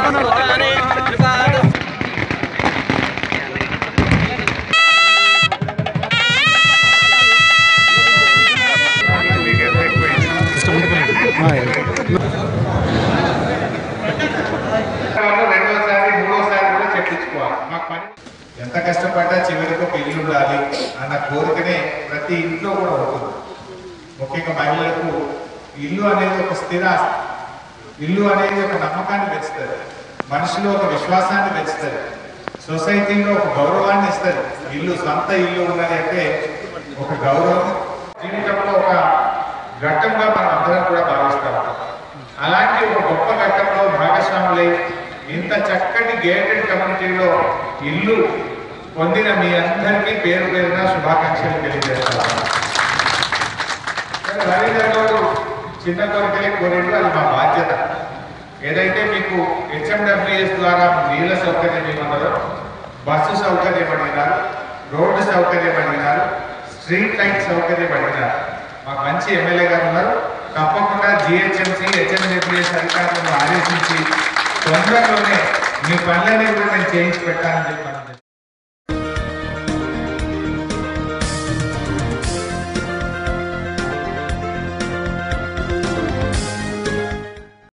వాళ్ళు రెండోసారి మూడోసారి కూడా చెప్పించుకోవాలి మాకు పని ఎంత కష్టపడ్డా చివరికి ఒక ఇల్లు ఉండాలి అన్న కోరికనే ప్రతి ఇంట్లో కూడా ఉంటుంది ముఖ్యంగా మహిళలకు ఇల్లు అనేది ఒక స్థిర ఆస్తి. ఇల్లు అనేది ఒక నమ్మకాన్ని పెంచుతుంది మనిషిలో ఒక విశ్వాసాన్ని పెంచుతుంది సొసైటీలో ఒక గౌరవాన్ని ఇస్తుంది ఇల్లు సొంత ఇల్లు ఉన్నది అంటే ఒక గౌరవం జీవితంలో ఒక ఘట్టంగా మనం అందరం కూడా భావిస్తాం అలాంటి ఒక గొప్ప ఘట్టంలో భాగస్వాములై ఇంత చక్కటి గేటెడ్ కమ్యూనిటీలో ఇల్లు పొందిన మీ అందరికీ పేరు పేరున శుభాకాంక్షలు తెలియజేస్తాను రవీందర్ గౌడ్ చిన్న కోరికలే కోరేడు అది మా బాధ్యత ఏదైతే మీకు హెచ్ఎండబ్ల్యూఎస్ ద్వారా నీళ్ళ సౌకర్యం ఇవ్వమన్నారో బస్సు సౌకర్యం అడిగినారు రోడ్డు సౌకర్యం అడిగినారు స్ట్రీట్ లైట్ సౌకర్యం అడిగినారు మాకు మంచి ఎమ్మెల్యే గారు ఉన్నారు తప్పకుండా జిహెచ్ఎంసీ హెచ్ఎండబ్ల్యూఎస్ అధికారులను ఆదేశించి తొందరలోనే మీ పనులన్నీ కూడా నేను చేయించి పెట్టాలని చెప్పి మనం